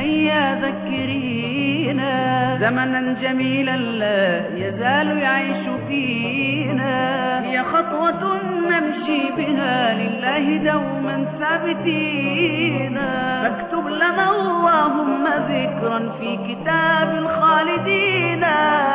هيا ذكرينا زمنا جميلا لا يزال يعيش فينا هي خطوة نمشي بها لله دوما ثابتين فاكتب لنا اللهم ذكرا في كتاب الخالدين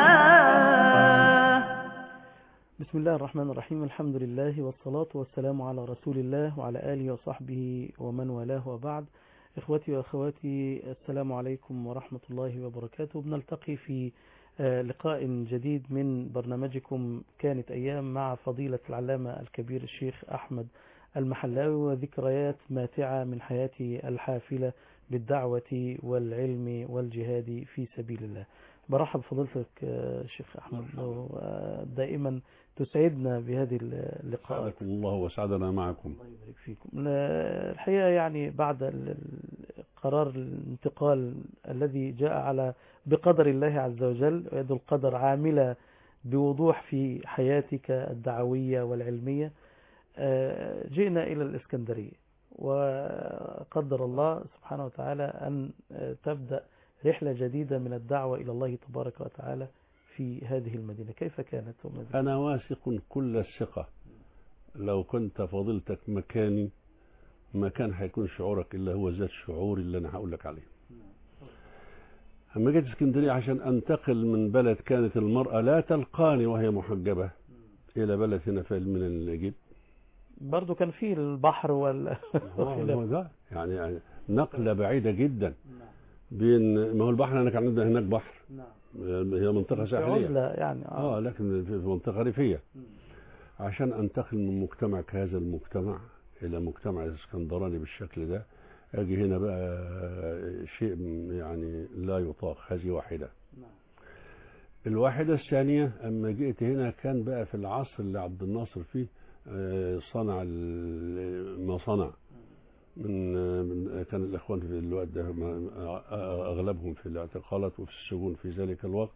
بسم الله الرحمن الرحيم الحمد لله والصلاة والسلام على رسول الله وعلى آله وصحبه ومن والاه وبعد إخوتي وأخواتي السلام عليكم ورحمة الله وبركاته بنلتقي في لقاء جديد من برنامجكم كانت أيام مع فضيلة العلامة الكبير الشيخ أحمد المحلاوي وذكريات ماتعة من حياته الحافلة بالدعوة والعلم والجهاد في سبيل الله برحب فضيلتك شيخ أحمد دائما تسعدنا بهذه اللقاءات سعدكم الله وسعدنا معكم الله يبارك فيكم الحقيقة يعني بعد قرار الانتقال الذي جاء على بقدر الله عز وجل ويد القدر عاملة بوضوح في حياتك الدعوية والعلمية جئنا إلى الإسكندرية وقدر الله سبحانه وتعالى أن تبدأ رحلة جديدة من الدعوة إلى الله تبارك وتعالى في هذه المدينة كيف كانت المدينة؟ أنا واثق كل الثقة لو كنت فضلتك مكاني ما كان هيكون شعورك إلا هو ذات شعوري اللي أنا هقول لك عليه أما جيت اسكندرية عشان أنتقل من بلد كانت المرأة لا تلقاني وهي محجبة إلى بلد هنا في من الإجيب برضو كان فيه البحر وال هو ده يعني نقلة بعيدة جدا بين ما هو البحر أنا كان عندنا هناك بحر نعم هي منطقة ساحلية يعني اه لكن في منطقة ريفية عشان انتقل من مجتمع كهذا المجتمع الى مجتمع اسكندراني بالشكل ده اجي هنا بقى شيء يعني لا يطاق هذه واحدة نعم. الواحدة الثانية اما جئت هنا كان بقى في العصر اللي عبد الناصر فيه صنع ما صنع من كان الاخوان في الوقت ده اغلبهم في الاعتقالات وفي السجون في ذلك الوقت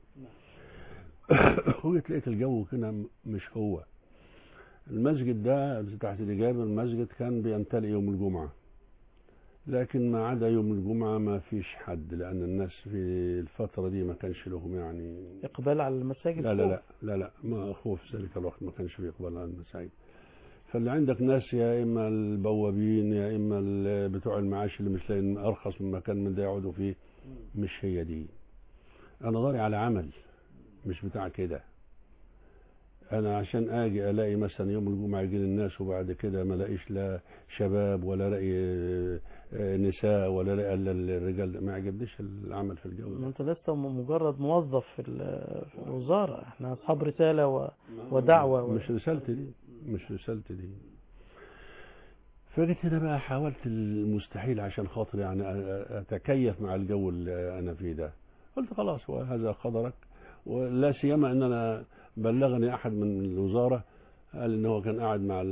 وجيت لقيت الجو كده مش هو المسجد ده تحت الإجابة المسجد كان بيمتلئ يوم الجمعة لكن ما عدا يوم الجمعة ما فيش حد لأن الناس في الفترة دي ما كانش لهم يعني إقبال على المساجد لا لا لا لا لا ما خوف في ذلك الوقت ما كانش في إقبال على المساجد فاللي عندك ناس يا إما البوابين يا إما بتوع المعاش اللي مش لاقيين أرخص من مكان من ده يقعدوا فيه مش هي دي أنا ضاري على عمل مش بتاع كده انا عشان اجي الاقي مثلا يوم الجمعه يجي الناس وبعد كده ما الاقيش لا شباب ولا الاقي نساء ولا الاقي الرجال ما عجبنيش العمل في الجو ده انت لست مجرد موظف في الوزاره احنا اصحاب رساله و... ودعوه و... مش رسالتي دي مش رسالتي دي فجيت هنا بقى حاولت المستحيل عشان خاطر يعني اتكيف مع الجو اللي انا فيه ده قلت خلاص وهذا قدرك ولا سيما ان انا بلغني احد من الوزاره قال ان هو كان قاعد مع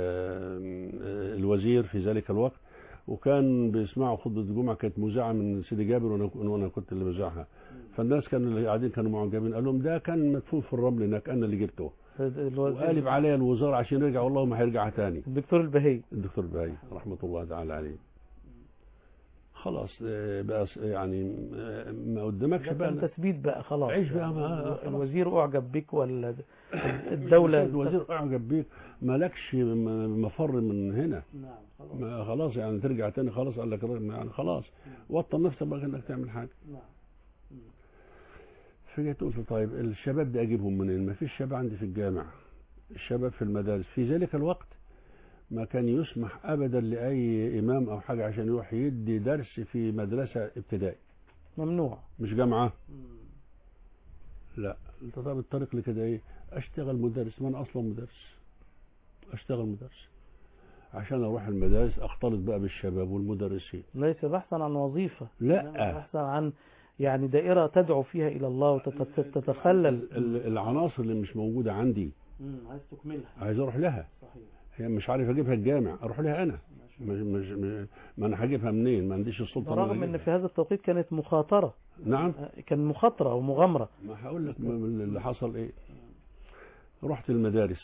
الوزير في ذلك الوقت وكان بيسمعوا خطبه الجمعه كانت مذاعه من سيدي جابر وانا وانا كنت اللي بذاعها فالناس كانوا اللي قاعدين كانوا معجبين قال لهم ده كان مدفون في الرمل هناك انا اللي جبته وقالب عليا الوزاره عشان يرجع والله ما هيرجع تاني الدكتور البهي الدكتور البهي رحمه الله تعالى عليه خلاص بقى يعني ما قدامكش بقى تثبيت بقى خلاص عيش بقى ما الوزير اعجب بك ولا الدولة الوزير اعجب بيك مالكش مفر من هنا نعم خلاص ما خلاص يعني ترجع تاني خلاص قال لك يعني خلاص وطن نفسك بقى انك تعمل حاجه نعم فجيت قلت طيب الشباب دي اجيبهم منين؟ ما فيش شباب عندي في الجامع الشباب في المدارس في ذلك الوقت ما كان يسمح ابدا لاي امام او حاجه عشان يروح يدي درس في مدرسه ابتدائي ممنوع مش جامعه لا انت طب الطريق اللي كده ايه اشتغل مدرس ما انا اصلا مدرس اشتغل مدرس عشان اروح المدارس اختلط بقى بالشباب والمدرسين ليس بحثا عن وظيفة لا بحثا عن يعني دائرة تدعو فيها إلى الله وتتخلل العناصر اللي مش موجودة عندي عايز تكملها عايز اروح لها صحيح هي مش عارف اجيبها الجامع اروح لها انا مش مش مش ما انا هجيبها منين ما عنديش السلطه برغم ان في هذا التوقيت كانت مخاطره نعم كان مخاطره ومغامره ما هقول لك اللي حصل ايه رحت المدارس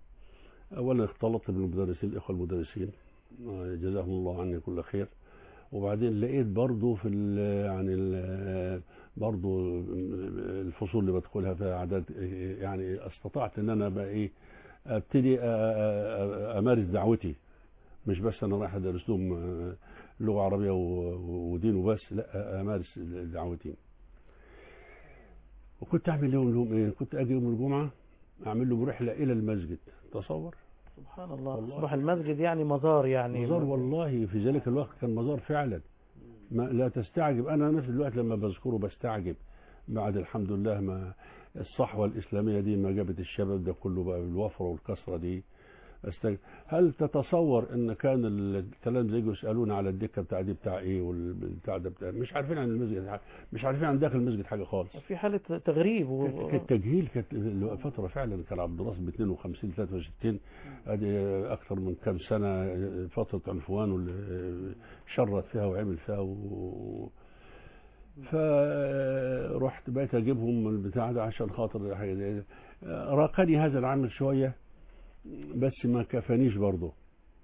اولا اختلطت بالمدرسين الاخوه المدرسين جزاهم الله عني كل خير وبعدين لقيت برضه في ال يعني ال برضه الفصول اللي بدخلها فيها اعداد يعني استطعت ان انا بقى ايه ابتدي أ- أ- أ- امارس دعوتي مش بس انا رايح ادرس لهم آه، لغه عربيه و- ودين وبس لا امارس دعوتي وكنت اعمل يوم لهم ايه كنت اجي يوم الجمعه اعمل لهم رحله الى المسجد تصور سبحان الله والله. أصبح المسجد يعني مزار يعني مزار والله في ذلك الوقت كان مزار فعلا ما لا تستعجب انا نفس الوقت لما بذكره بستعجب بعد الحمد لله ما الصحوه الاسلاميه دي ما جابت الشباب ده كله بقى بالوفره والكثره دي أستجب. هل تتصور ان كان التلامذه يجوا يسالونا على الدكه بتاع دي بتاع ايه والبتاع ده بتاع مش عارفين عن المسجد حاجة. مش عارفين عن داخل المسجد حاجه خالص في حالة تغريب و... كانت كانت تجهيل كانت فتره فعلا كان عبد الناصر ب 52 63 ادي اكثر من كام سنه فتره عنفوان واللي شرد فيها وعمل فيها و... فرحت بقيت اجيبهم من البتاع ده عشان خاطر حاجه زي ده. راقني هذا العمل شويه بس ما كفانيش برضه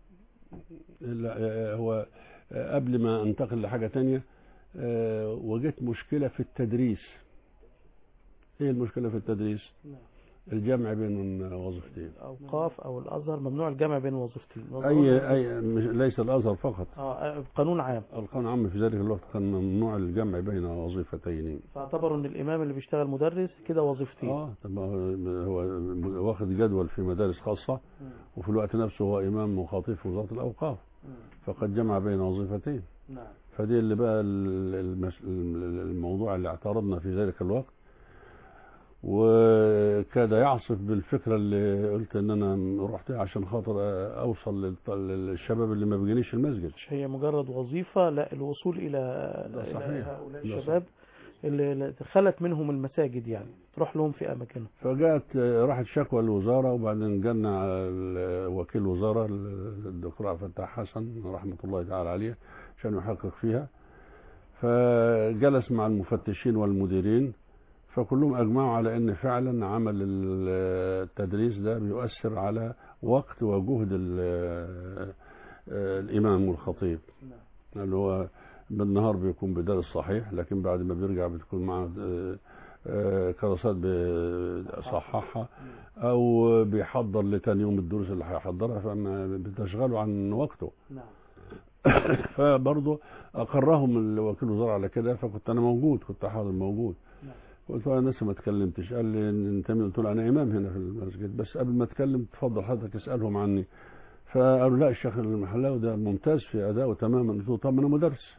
لا، هو قبل ما انتقل لحاجه تانية آه، وجدت مشكله في التدريس ايه المشكله في التدريس نعم. الجمع بين وظيفتين أوقاف أو الأزهر ممنوع الجمع بين وظيفتين اي اي مش ليس الازهر فقط آه قانون عام القانون العام في ذلك الوقت كان ممنوع الجمع بين وظيفتين فاعتبروا ان الامام اللي بيشتغل مدرس كده وظيفتين اه طب هو واخد جدول في مدارس خاصه وفي الوقت نفسه هو امام وخطيب في وزاره الاوقاف فقد جمع بين وظيفتين نعم فدي اللي بقى ال- المس- الموضوع اللي اعترضنا في ذلك الوقت وكاد يعصف بالفكرة اللي قلت ان انا رحت عشان خاطر اوصل للط- للشباب اللي ما بيجينيش المسجد مش هي مجرد وظيفة لا الوصول الى ده إلى صحيح. هؤلاء ده الشباب اللي اللي خلت منهم المساجد يعني تروح لهم في اماكنهم فجاءت راحت شكوى للوزارة وبعدين جالنا ال- وكيل الوزارة الدكتور عبد الفتاح حسن رحمة الله تعالى عليه عشان يحقق فيها فجلس مع المفتشين والمديرين فكلهم أجمعوا على أن فعلا عمل التدريس ده بيؤثر على وقت وجهد ال- الإمام والخطيب اللي هو بالنهار بيكون بدرس صحيح لكن بعد ما بيرجع بتكون معه آه، آه، كراسات بيصححها او بيحضر لتاني يوم الدروس اللي هيحضرها فما بتشغله عن وقته نعم فبرضه اقرهم وكيل الوزاره على كده فكنت انا موجود كنت حاضر موجود نعم. قلت له انا لسه ما اتكلمتش قال لي إن انت مين قلت له انا امام هنا في المسجد بس قبل ما اتكلم تفضل حضرتك اسالهم عني فقالوا لا الشيخ المحلاوي ده ممتاز في ادائه تماما قلت له طب انا مدرس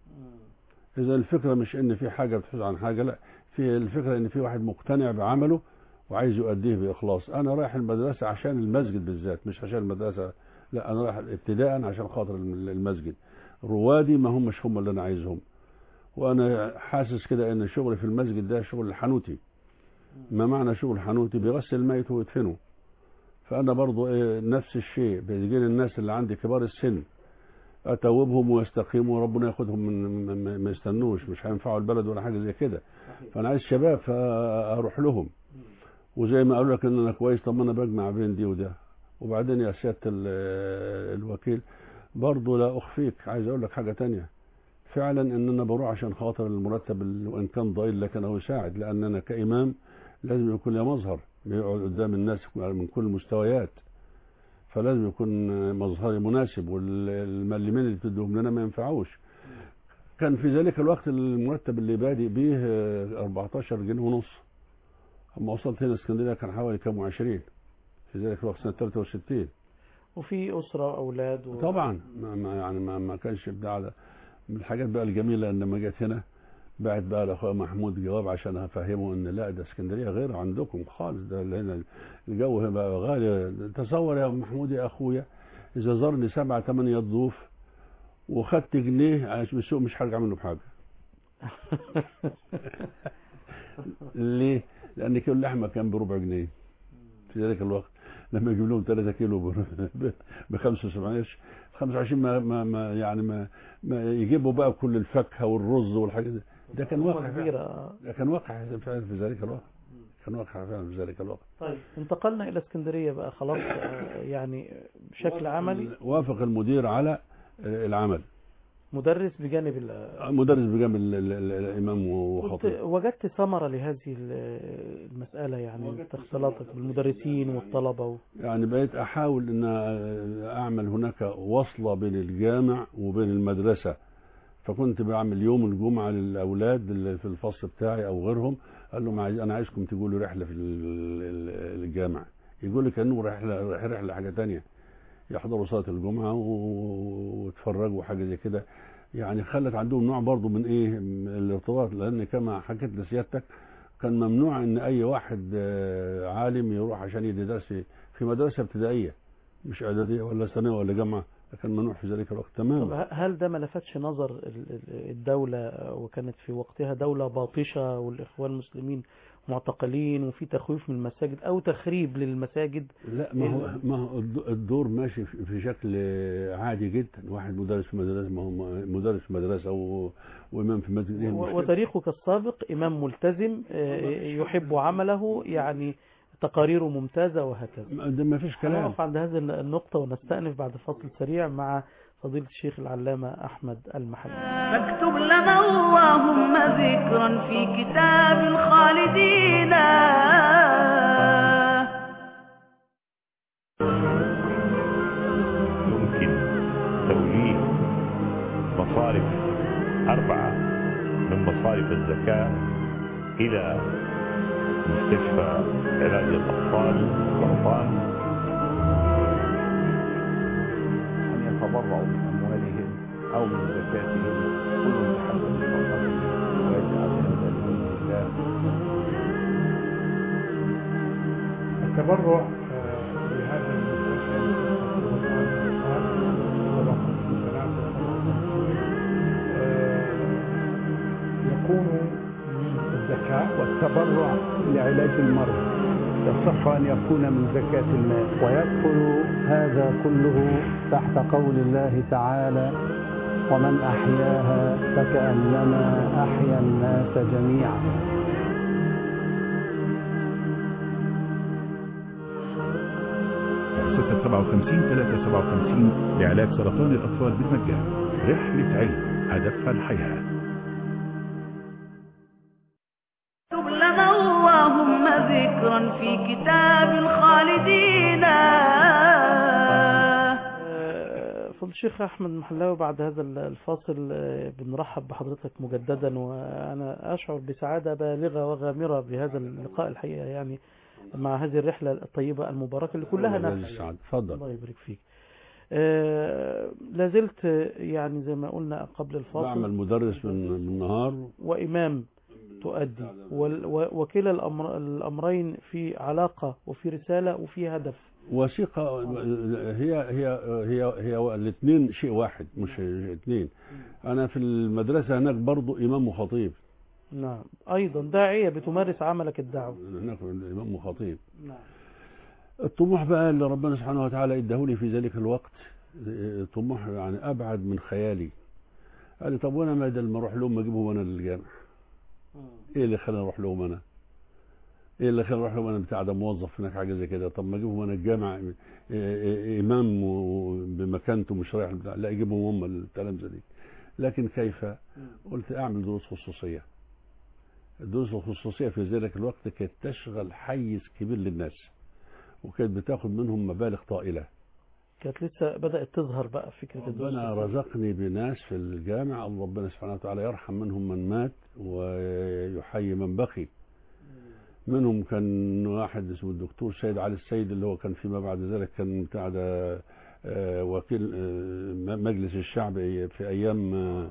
اذا الفكره مش ان في حاجه بتحوز عن حاجه لا في الفكره ان في واحد مقتنع بعمله وعايز يؤديه باخلاص انا رايح المدرسه عشان المسجد بالذات مش عشان المدرسه لا انا رايح ابتداء عشان خاطر الم- المسجد روادي ما هم مش هم اللي انا عايزهم وانا حاسس كده ان شغلي في المسجد ده شغل حنوتي ما معنى شغل حنوتي بيغسل الميت ويدفنه فانا برضو إيه نفس الشيء بيجي لي الناس اللي عندي كبار السن اتوبهم ويستقيموا وربنا ياخدهم من ما- ما- ما يستنوش مش هينفعوا البلد ولا حاجه زي كده فانا عايز شباب فاروح لهم وزي ما قالوا لك ان انا كويس طب ما انا بجمع بين دي وده وبعدين يا سياده ال- الوكيل برضه لا اخفيك عايز اقول لك حاجه تانية فعلا ان انا بروح عشان خاطر المرتب اللي وان كان ضئيل لكن هو يساعد لان انا كامام لازم يكون لي مظهر بيقعد قدام الناس من كل المستويات فلازم يكون مظهري مناسب والملمين اللي بتدوهم لنا ما ينفعوش كان في ذلك الوقت المرتب اللي بادئ بيه آه، 14 جنيه ونص اما وصلت هنا اسكندريه كان حوالي كام وعشرين في ذلك الوقت سنه 63 وفي اسره اولاد و... طبعا ما ما يعني ما, ما كانش بتاع ده من الحاجات بقى الجميله ان لما جيت هنا بعت بقى لاخويا محمود جواب عشان افهمه ان لا ده اسكندريه غير عندكم خالص ده اللي هنا الجو هنا بقى غالي تصور يا محمود يا اخويا اذا زارني سبعة ثمانية ضيوف وخدت جنيه عشان السوق مش هرجع منه بحاجه ليه؟ لان كيلو اللحمه كان بربع جنيه في ذلك الوقت لما يجيب لهم 3 كيلو ب 75 قرش 25 ما, ما, ما يعني ما, ما يجيبوا بقى كل الفاكهه والرز والحاجات دي ده كان واقع فعلا. كبيره ده كان واقع فعلا في ذلك الوقت كان واقع فعلا في ذلك الوقت طيب انتقلنا الى اسكندريه بقى خلاص آه، يعني بشكل عملي وافق المدير على العمل مدرس بجانب ال- مدرس بجانب ال- ال- ال- الامام كنت وخطيب وجدت ثمرة لهذه ال- المسألة يعني اختلاطك بالمدرسين والطلبة و... يعني بقيت احاول ان اعمل هناك وصله بين الجامع وبين المدرسه فكنت بعمل يوم الجمعه للاولاد اللي في الفصل بتاعي او غيرهم قال لهم عايز انا عايزكم تجوا لي رحله في ال- ال- الجامع يقول لي كانه رحله رحله حاجه تانية يحضروا صلاه الجمعه و- ويتفرجوا حاجه زي كده يعني خلت عندهم نوع برضو من ايه من الارتباط لان كما حكيت لسيادتك كان ممنوع ان اي واحد آه، عالم يروح عشان يدي درس في مدرسه ابتدائيه مش اعداديه ولا ثانويه ولا جامعه كان ممنوع في ذلك الوقت طب تماما ه- هل ده ما لفتش نظر ال- ال- الدولة وكانت في وقتها دولة باطشة والإخوان المسلمين معتقلين وفي تخويف من المساجد أو تخريب للمساجد لا ما هو ما هو الد- الدور ماشي في في شكل عادي جدا واحد مدرس في مدرسه ما هو مدرس في مدرسه و- وامام في مسجد إيه و- المشكلة؟ وتاريخك السابق إمام ملتزم آه، يحب عمله يعني تقاريره ممتازة وهكذا ما- ده ما فيش كلام هنقف عند هذه النقطة ونستأنف بعد فصل سريع مع فضيلة الشيخ العلامة أحمد المحلي فاكتب لنا اللهم ذكرا في كتاب الخالدين يمكن توليد مصارف أربعة من مصارف الزكاة إلى مستشفى علاج الأطفال سرطان أن يتبرعوا من أموالهم أو من زكاتهم كل بحسب طاقته ويجعل هذا لوجه الله التبرع آه، بهذا المستشفى مستشفى الأطفال والأطفال طبعا ثلاثة يكون من الزكاة والتبرع لعلاج المرض يصح أن يكون من زكاة المال ويدخل هذا كله تحت قول الله تعالى ومن أحياها فكأنما أحيا الناس جميعا 657 357 لعلاج سرطان الأطفال بالمجان رحلة علم هدفها الحياة اكتب لنا اللهم ذكرا في كتاب الخالدين آه، فضل الشيخ أحمد محلاوي بعد هذا الفاصل آه، بنرحب بحضرتك مجددا وأنا أشعر بسعادة بالغة وغامرة بهذا اللقاء الحقيقة يعني مع هذه الرحلة الطيبة المباركة اللي كلها الله نفع يسعد. اتفضل الله يبارك فيك آه، لازلت آه، يعني زي ما قلنا قبل الفاصل بعمل مدرس من من النهار وإمام تؤدي وال- و- وكلا الأمر الأمرين في علاقة وفي رسالة وفي هدف وثيقة هي هي هي هي الاثنين شيء واحد مش اثنين انا في المدرسة هناك برضو امام وخطيب نعم أيضا داعية بتمارس عملك الدعوة هناك امام وخطيب نعم الطموح بقى اللي ربنا سبحانه وتعالى اداهولي في ذلك الوقت اه، طموح يعني ابعد من خيالي قال لي طب وانا ما بدل ما اروح لهم اجيبهم انا للجامع ايه اللي خلاني اروح لهم انا ايه اللي خلاني اروح لهم انا بتاع ده موظف هناك حاجه زي كده طب ما اجيبهم انا الجامع اه، اه، امام و- بمكانته مش رايح بتاع لا اجيبهم هم التلامذه دي لكن كيف قلت اعمل دروس خصوصيه الدروس الخصوصيه في ذلك الوقت كانت تشغل حيز كبير للناس وكانت بتاخد منهم مبالغ طائله كانت لسه بدأت تظهر بقى فكرة الدروس ربنا رزقني بناس في الجامع الله ربنا سبحانه وتعالى يرحم منهم من مات ويحيي من بقي منهم كان واحد اسمه الدكتور سيد علي السيد اللي هو كان فيما بعد ذلك كان بتاع ده آه، وكيل آه، مجلس الشعب في ايام آه،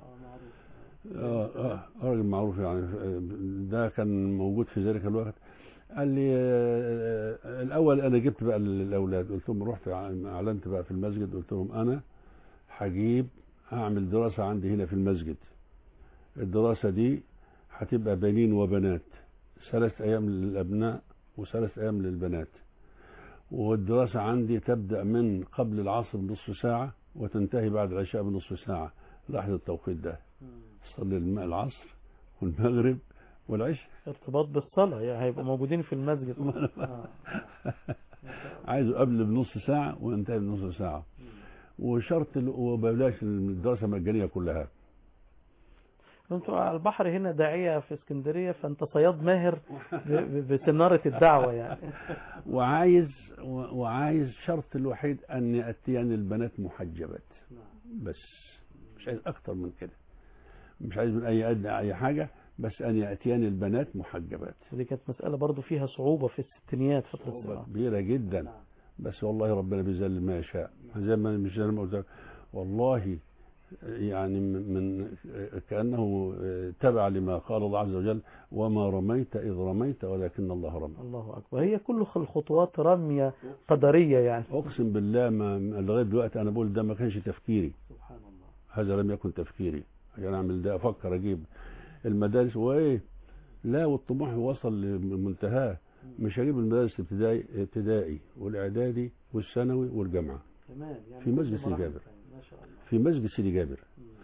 آه آه راجل معروف يعني آه، ده كان موجود في ذلك الوقت قال لي آه، آه، الاول انا جبت بقى الاولاد قلت لهم رحت اعلنت بقى في المسجد قلت لهم انا هجيب هعمل دراسه عندي هنا في المسجد الدراسه دي هتبقى بنين وبنات ثلاث ايام للابناء وثلاث ايام للبنات والدراسه عندي تبدا من قبل العصر بنصف ساعه وتنتهي بعد العشاء بنصف ساعه لاحظ التوقيت ده صلي الم- العصر والمغرب والعشاء ارتباط بالصلاة يعني هيبقوا موجودين في المسجد آه. عايزه قبل بنص ساعة وينتهي بنص ساعة وشرط ال- وبلاش الدراسه مجانيه كلها انتوا على البحر هنا داعية في اسكندرية فانت صياد ماهر ب- ب- بسنارة الدعوة يعني وعايز و- وعايز شرط الوحيد ان ياتيني البنات محجبات بس مش عايز اكتر من كده مش عايز من اي أدنى اي حاجه بس ان ياتيني البنات محجبات ودي كانت مسألة برضو فيها صعوبة في الستينيات فترة صعوبة الصراع كبيرة جدا بس والله ربنا بيذل ما يشاء زي ما مش زي ما قلت لك، والله يعني من من- كأنه تبع لما قال الله عز وجل وما رميت إذ رميت ولكن الله رمى الله أكبر هي كل الخطوات رمية قدرية يعني أقسم بالله ما لغاية دلوقتي أنا بقول ده ما كانش تفكيري سبحان الله هذا لم يكن تفكيري عشان أعمل ده أفكر أجيب المدارس وإيه لا والطموح وصل لمنتهاه مش هجيب المدارس الابتدائي ابتدائي والإعدادي والثانوي والجامعة تمام يعني في كل مسجد سيدي مراحل جابر. ما شاء الله في مسجد سيدي جابر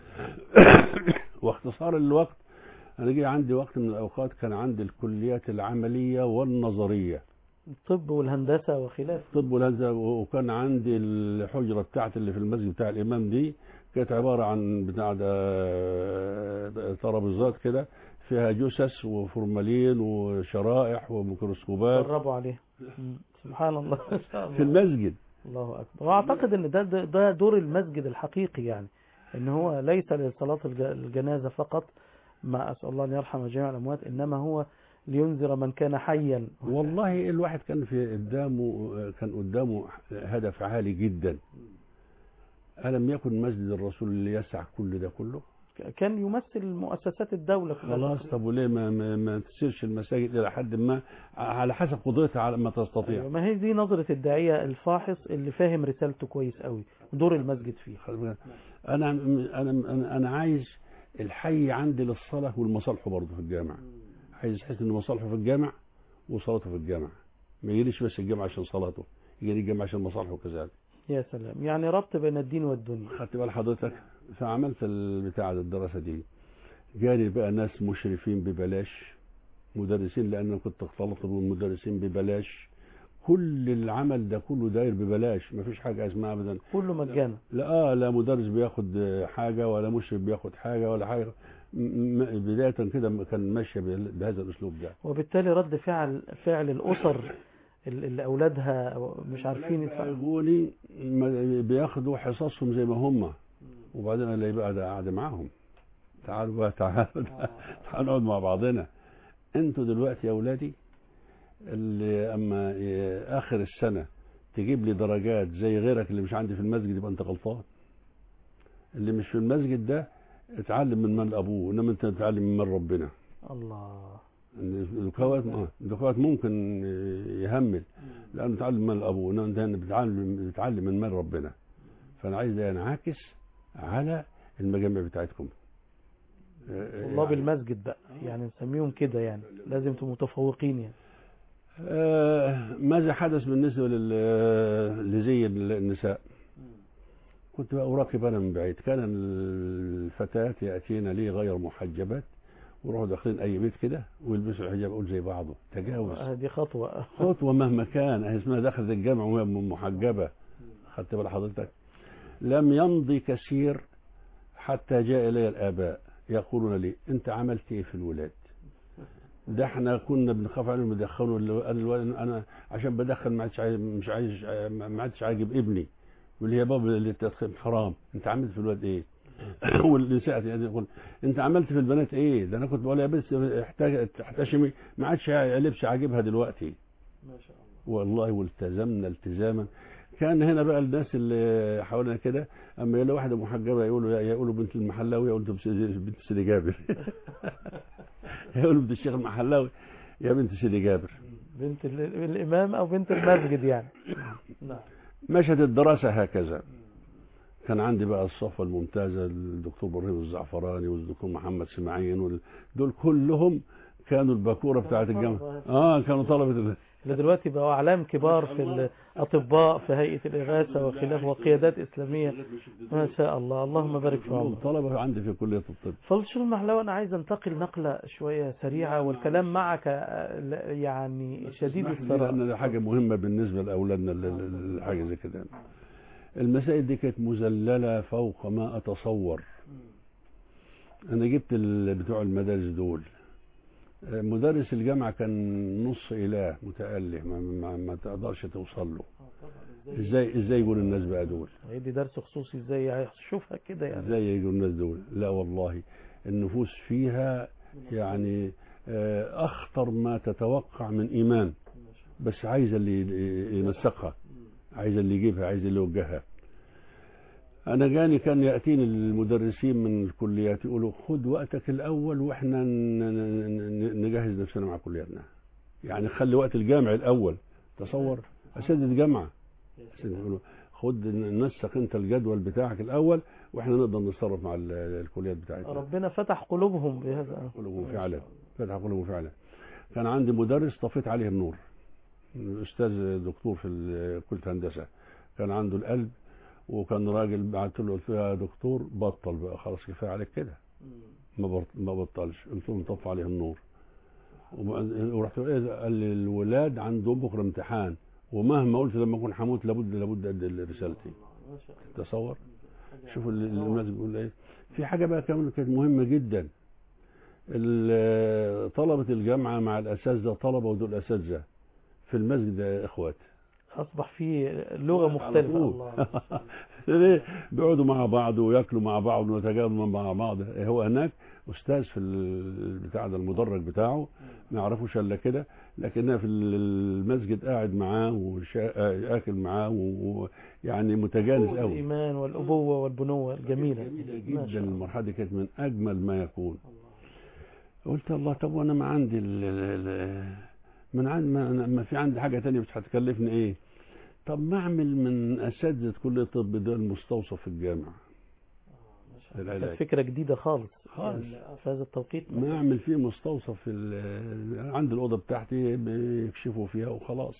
واختصار للوقت انا جه عندي وقت من الاوقات كان عندي الكليات العمليه والنظريه الطب والهندسة وخلافه طب والهندسه وكان عندي الحجره بتاعتي اللي في المسجد بتاع الامام دي كانت عباره عن بتاع ده ترابيزات كده فيها جثث وفورمالين وشرائح وميكروسكوبات جربوا عليه مم. سبحان الله ما شاء في الله المسجد الله أكبر وأعتقد أن ده, ده, ده دور المسجد الحقيقي يعني أن هو ليس لصلاة الج- الجنازة فقط ما أسأل الله أن يرحم جميع الأموات إنما هو لينذر من كان حيا والله الواحد كان في قدامه كان قدامه هدف عالي جدا ألم يكن مسجد الرسول اللي يسع كل ده كله كان يمثل مؤسسات الدولة كلها. خلاص طب وليه ما, ما, ما تسيرش المساجد إلى حد ما على حسب قدرتها على ما تستطيع أيوة، ما هي دي نظرة الداعية الفاحص اللي فاهم رسالته كويس قوي ودور المسجد فيه خلي بالك. أنا أنا أنا, أنا عايز الحي عندي للصلاة والمصالح برضه في الجامع عايز احس ان مصالحه في الجامع وصلاته في الجامع ما يجيليش بس الجامع عشان صلاته يجي الجامع عشان مصالحه كذلك يا سلام يعني ربط بين الدين والدنيا خدت بال حضرتك فعملت البتاع ده، الدراسه دي جاني بقى ناس مشرفين ببلاش مدرسين لان أنا كنت اختلط بالمدرسين ببلاش كل العمل ده كله داير ببلاش ما فيش حاجه اسمها ابدا كله مجانا لا اه لا مدرس بياخد حاجه ولا مشرف بياخد حاجه ولا حاجه م- م- بدايه كده كان ماشيه بهل- بهذا الاسلوب ده وبالتالي رد فعل فعل الأسر ال- اللي أولادها مش عارفين يدفعوا يقولي ما- بياخدوا حصصهم زي ما هم وبعدين الاقي بقى ده قاعد معاهم تعالوا بقى تعالوا تعالوا نقعد مع بعضنا انتوا دلوقتي يا اولادي اللي اما ي- اخر السنه تجيب لي درجات زي غيرك اللي مش عندي في المسجد يبقى انت غلطان اللي مش في المسجد ده اتعلم من مال ابوه انما انت تتعلم من مال ربنا الله الدكوات الدكوات ممكن يهمل لانه اتعلم من ابوه انما انت هنا بتتعلم بتتعلم من مال ربنا فانا عايز ده ينعكس على المجامع بتاعتكم طلاب المسجد بقى يعني نسميهم كده يعني لازم تبقوا متفوقين يعني آه، ماذا حدث بالنسبة لل- لزي النساء كنت بقى أراقب أنا من بعيد كان الفتيات يأتين لي غير محجبات ويروحوا داخلين أي بيت كده ويلبسوا الحجاب أقول زي بعضه تجاوز آه، دي خطوة خطوة مهما كان هي اسمها دخلت الجامعة وهي محجبة خدت بال حضرتك لم يمضي كثير حتى جاء إلي الآباء يقولون لي أنت عملت إيه في الولاد ده احنا كنا بنخاف عليهم يدخلوا ال- انا الولد انا عشان بدخل ما عادش عايز مش عايز ما عادش عاجب ابني يقول لي يا بابا اللي التدخين حرام انت عملت في الولد ايه؟ والنساء يعني يقول انت عملت في البنات ايه؟ ده انا كنت بقول يا بس احتاج تحتشمي ما عادش لبس عاجبها دلوقتي ما شاء الله والله والتزمنا التزاما كان هنا بقى الناس اللي حوالينا كده اما يلاقي واحده محجبه يقولوا يقولوا بنت المحلاوي يقولوا انت بنت سيدي جابر يقولوا بنت الشيخ المحلاوي يا بنت سيدي جابر بنت ال- الإمام أو بنت المسجد يعني نعم مشت الدراسه هكذا كان عندي بقى الصفوه الممتازه الدكتور ابراهيم الزعفراني والدكتور محمد سماعين وال- دول كلهم كانوا الباكوره بتاعت الجامعه اه كانوا طلبه ال- اللي دلوقتي بقوا أعلام كبار في الأطباء في هيئة الإغاثة وخلاف وقيادات إسلامية ما شاء الله اللهم بارك في عمرك طلبه عندي في كليه الطب فالشيخ المحلاوي أنا عايز أنتقل نقلة شوية سريعة والكلام معك آه، لا- يعني شديد اسمح لي الثراء لان ده حاجه مهمه بالنسبه لاولادنا ال- ال- ال- حاجه زي كده المسائل دي كانت مذلله فوق ما اتصور انا جبت ال- بتوع المدارس دول آه، مدرس الجامعه كان نص اله متاله ما, ما, ما تقدرش توصل له ازاي ازاي يقول الناس بقى دول هيدي درس خصوصي ازاي هيشوفها كده يعني ازاي يجوا الناس دول لا والله النفوس فيها يعني آه، اخطر ما تتوقع من ايمان بس عايز اللي ينسقها عايز اللي يجيبها عايز اللي يوجهها انا جاني كان ياتيني المدرسين من الكليات يقولوا خد وقتك الاول واحنا ن- ن- ن- نجهز نفسنا مع كلياتنا يعني خلي وقت الجامع الاول تصور اساتذه جامعه أساتذة يقولوا خد نسق انت الجدول بتاعك الاول واحنا نقدر نتصرف مع ال- الكليات بتاعتنا ربنا فتح قلوبهم بهذا قلوبهم فعلا فتح قلوبهم فعلا كان عندي مدرس طفيت عليه النور استاذ دكتور في ال- كليه هندسه كان عنده القلب وكان راجل بعت له قلت له يا دكتور بطل بقى خلاص كفايه عليك كده ما بط- ما بطلش قلت له مطفي عليه النور وبعد- ورحت له ايه ده؟ قال لي الولاد عندهم بكره امتحان ومهما قلت لما اكون هموت لابد لابد ادي رسالتي تصور شوف ال- الناس بيقول ايه في حاجه بقى كمان كانت مهمه جدا ال- طلبه الجامعه مع الاساتذه طلبه ودول اساتذه في المسجد يا اخوات اصبح في لغه مختلفه على طول. الله ليه؟ بيقعدوا مع بعض وياكلوا مع بعض ويتجاوبوا مع بعض هو هناك استاذ في البتاع ده المدرج بتاعه ما يعرفوش الا كده لكنها في المسجد قاعد معاه وياكل معاه ويعني متجانس قوي الايمان والابوه والبنوه الجميله جميله ما جدا شاء الله. المرحله دي كانت من اجمل ما يكون قلت الله طب وانا ما عندي ال ال من عند ما, أنا- ما في عندي حاجه تانية مش هتكلفني ايه طب ما اعمل من اساتذه كليه الطب ده المستوصف في الجامعه كانت العلاج فكره جديده خالص خالص. يعني في هذا التوقيت ما اعمل فيه مستوصف في ال- عند الاوضه بتاعتي بيكشفوا فيها وخلاص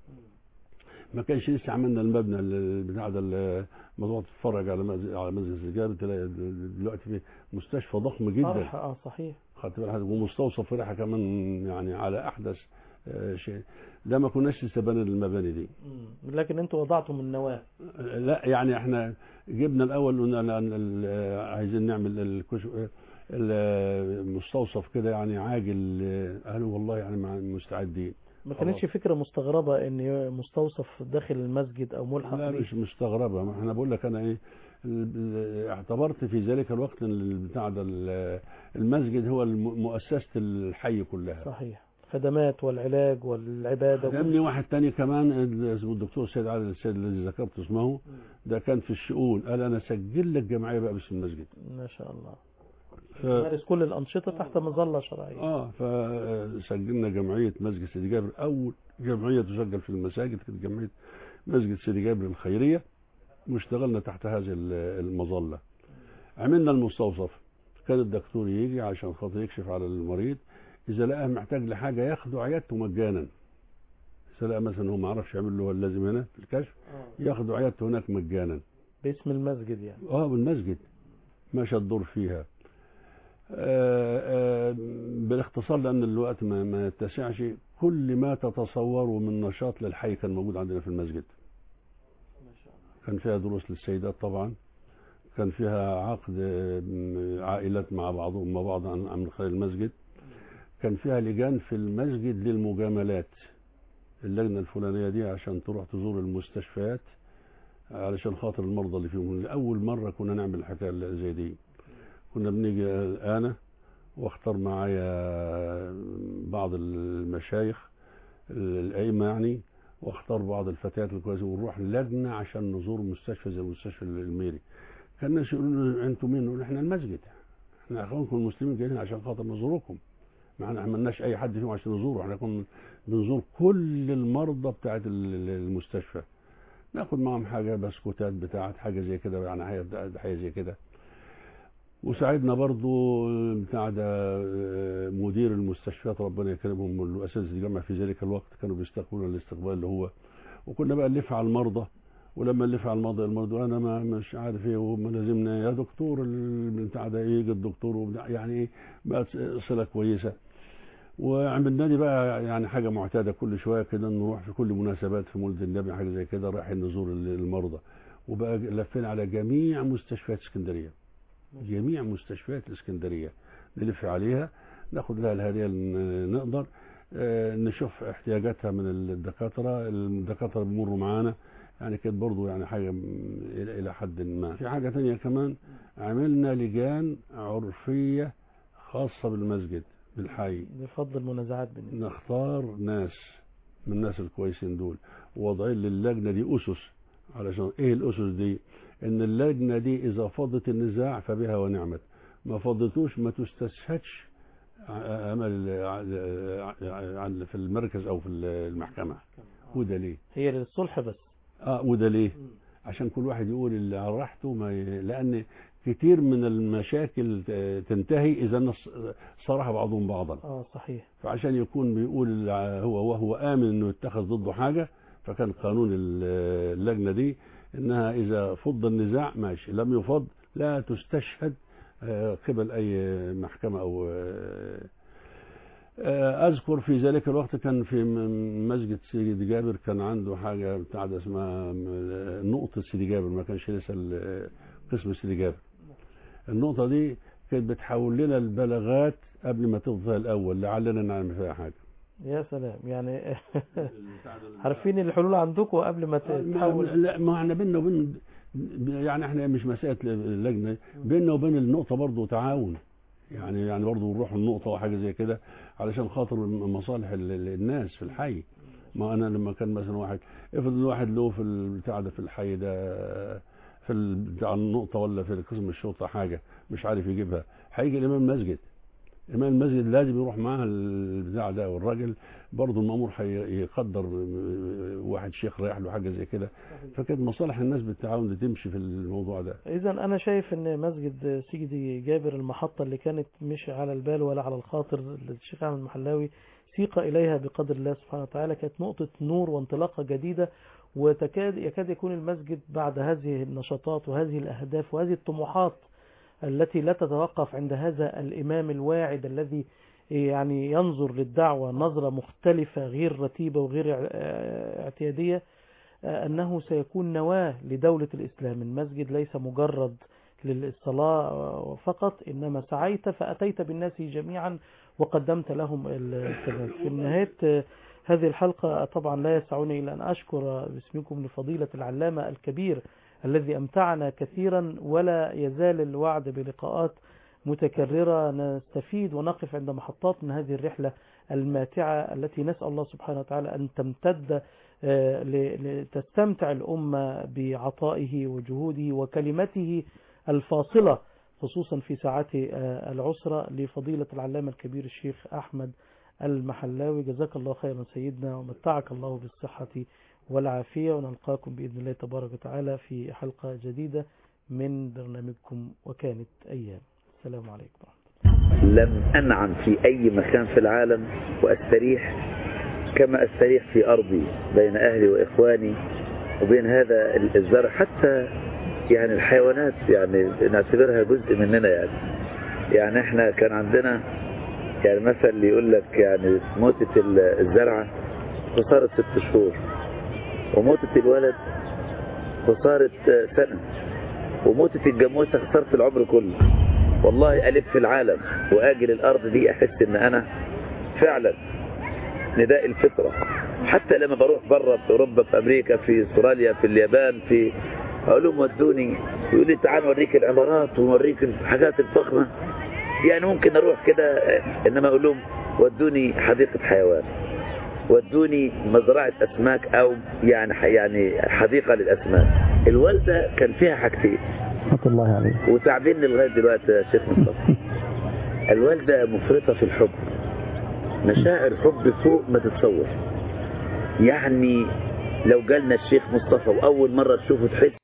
ما كانش لسه عملنا المبنى ال- بتاع ده ال- موضوع تتفرج على مز- على مسجد السجاد تلاقي دلوقتي في مستشفى ضخم جدا فرح اه صحيح خدت بالك ومستوصف فرحه كمان يعني على احدث آه، شيء ده ما كناش لسه بنى المباني دي مم. لكن انتوا وضعتم النواه لا يعني احنا جبنا الاول قلنا لا- ال- عايزين نعمل الكشف المستوصف كده يعني عاجل قالوا والله يعني مع مستعدين ما كانتش خلاص. فكره مستغربه ان مستوصف داخل المسجد او ملحق لا به مش مستغربه ما احنا بقول لك انا ايه ال- ال- اعتبرت في ذلك الوقت ان البتاع ده ال- المسجد هو الم- مؤسسه الحي كلها صحيح خدمات والعلاج والعباده خدمني واحد تاني كمان اسمه الدكتور السيد علي السيد الذي ذكرت اسمه ده كان في الشؤون قال انا سجل لك جمعيه بقى باسم المسجد ما شاء الله ف... مارس كل الانشطه تحت مظله شرعيه اه فسجلنا جمعيه مسجد سيدي جابر اول جمعيه تسجل في المساجد كانت جمعيه مسجد سيدي جابر الخيريه واشتغلنا تحت هذه ال- المظله عملنا المستوصف كان الدكتور يجي عشان خاطر يكشف على المريض اذا لقى محتاج لحاجه ياخده عيادته مجانا اذا لقى مثلا هو ما عرفش يعمل له هو اللازم هنا في الكشف ياخده عيادته هناك مجانا باسم المسجد يعني اه بالمسجد ماشى الدور فيها آه آه بالاختصار لان الوقت ما, ما يتسعش كل ما تتصوره من نشاط للحي كان موجود عندنا في المسجد كان فيها دروس للسيدات طبعا كان فيها عقد آه، عائلات مع بعضهم مع بعض عن عن من خلال المسجد كان فيها لجان في المسجد للمجاملات اللجنه الفلانيه دي عشان تروح تزور المستشفيات علشان خاطر المرضى اللي فيهم لأول مرة كنا نعمل الحكاية اللي زي دي كنا بنيجي أنا واختار معايا بعض المشايخ الأئمة يعني واختار بعض الفتيات الكويسة ونروح لجنة عشان نزور مستشفى زي المستشفى الميري كان الناس يقولوا لنا انتوا مين؟ نقول احنا المسجد احنا اخوانكم المسلمين جايين عشان خاطر نزوركم ما احنا عملناش اي حد فيهم عشان نزوره احنا كنا بنزور كل المرضى بتاعت المستشفى ناخد معاهم حاجه بسكوتات بتاعت حاجه زي كده يعني حاجه حاجه زي كده وساعدنا برضو بتاع ده آه، مدير المستشفيات ربنا يكرمهم والاساتذه الجامعه في ذلك الوقت كانوا بيستقبلونا الاستقبال اللي هو وكنا بقى نلف على المرضى ولما نلف على المرضى المرضى انا ما مش عارف ايه وما لازمنا يا دكتور ال- بتاع ده يجي الدكتور وبتاع يعني ايه بقت صله كويسه وعملنا لي بقى يعني حاجه معتاده كل شويه كده نروح في كل مناسبات في مولد النبي حاجه زي كده رايحين نزور ال- المرضى وبقى لفينا على جميع مستشفيات اسكندريه جميع مستشفيات الاسكندريه نلف عليها ناخد لها الهديه اللي نقدر آه، نشوف احتياجاتها من الدكاتره الدكاتره بيمروا معانا يعني كانت برضو يعني حاجه م- الى إلى حد ما في حاجه تانية كمان عملنا لجان عرفيه خاصه بالمسجد بالحي بفضل المنازعات بين نختار ناس من الناس الكويسين دول ووضعين للجنه دي اسس علشان ايه الاسس دي ان اللجنه دي اذا فضت النزاع فبها ونعمت ما فضتوش ما تستشهدش ع- امل ع- ع- في المركز او في المحكمه وده ليه هي للصلح بس اه وده ليه عشان كل واحد يقول اللي على راحته ما ي... لان كتير من المشاكل ت- تنتهي اذا الناس صرح بعضهم بعضا اه صحيح فعشان يكون بيقول الع- هو وهو آمن انه يتخذ ضده حاجة فكان قانون ال- اللجنة دي انها اذا فض النزاع ماشي لم يفض لا تستشهد آه، قبل اي محكمة او آه، آه، اذكر في ذلك الوقت كان في م- مسجد سيدي جابر كان عنده حاجة بتاع ده اسمها م- نقطة سيدي جابر ما كانش لسه ال- قسم سيدي جابر النقطة دي كانت بتحول لنا البلاغات قبل ما تفضل الأول لعلنا نعمل فيها حاجة يا سلام يعني عارفين الحلول عندكم قبل ما تتحول لا ما احنا بينا وبين يعني احنا مش مسألة اللجنة بيننا وبين النقطة برضه تعاون يعني يعني برضه نروح النقطة وحاجة زي كده علشان خاطر مصالح ال- ال- الناس في الحي ما انا لما كان مثلا واحد افرض الواحد له في البتاع ده في الحي ده في ال- بتاع النقطة ولا في قسم الشرطة حاجة مش عارف يجيبها هيجي الإمام المسجد إمام المسجد لازم يروح معاه البتاع ده والراجل برضه المأمور هيقدر واحد شيخ رايح له حاجة زي كده فكانت مصالح الناس بالتعاون دي تمشي في الموضوع ده اذا انا شايف ان مسجد سيدي جابر المحطة اللي كانت مش على البال ولا على الخاطر الشيخ احمد المحلاوي سيق اليها بقدر الله سبحانه وتعالى كانت نقطة نور وانطلاقة جديدة وتكاد يكاد يكون المسجد بعد هذه النشاطات وهذه الاهداف وهذه الطموحات التي لا تتوقف عند هذا الامام الواعد الذي يعني ينظر للدعوة نظرة مختلفة غير رتيبة وغير اه اعتيادية اه أنه سيكون نواة لدولة الإسلام المسجد ليس مجرد للصلاة فقط إنما سعيت فأتيت بالناس جميعا وقدمت لهم الكلام في نهاية اه هذه الحلقة طبعا لا يسعني إلا أن أشكر باسمكم لفضيلة العلامة الكبير الذي أمتعنا كثيرا ولا يزال الوعد بلقاءات متكررة نستفيد ونقف عند محطات من هذه الرحلة الماتعة التي نسأل الله سبحانه وتعالى أن تمتد لتستمتع الأمة بعطائه وجهوده وكلمته الفاصلة خصوصا في ساعات العسرة لفضيلة العلامة الكبير الشيخ أحمد المحلاوي جزاك الله خيرا سيدنا ومتعك الله بالصحة والعافية ونلقاكم بإذن الله تبارك وتعالى في حلقة جديدة من برنامجكم وكانت أيام السلام عليكم لم أنعم في أي مكان في العالم وأستريح كما أستريح في أرضي بين أهلي وإخواني وبين هذا الزرع حتى يعني الحيوانات يعني نعتبرها جزء مننا يعني يعني احنا كان عندنا يعني مثل يقول لك يعني موتة الزرعة خسارة ست شهور وموتة الولد خسارة سنة وموتة الجاموسة خسارة العمر كله والله ألف في العالم وآجل الأرض دي أحس إن أنا فعلا نداء الفطرة حتى لما بروح بره في أوروبا في أمريكا في استراليا في اليابان في أقول لهم ودوني يقول لي تعال نوريك العمارات ونوريك الحاجات الفخمة يعني ممكن أروح كده إنما أقول لهم ودوني حديقة حيوان ودوني مزرعة أسماك أو يعني يعني حديقة للأسماك الوالدة كان فيها حاجتين رحمة الله عليه وتعبيني لغاية دلوقتي يا شيخ مصطفى الوالدة مفرطة في الحب مشاعر حب فوق ما تتصور يعني لو جالنا الشيخ مصطفى وأول مرة تشوفه تحس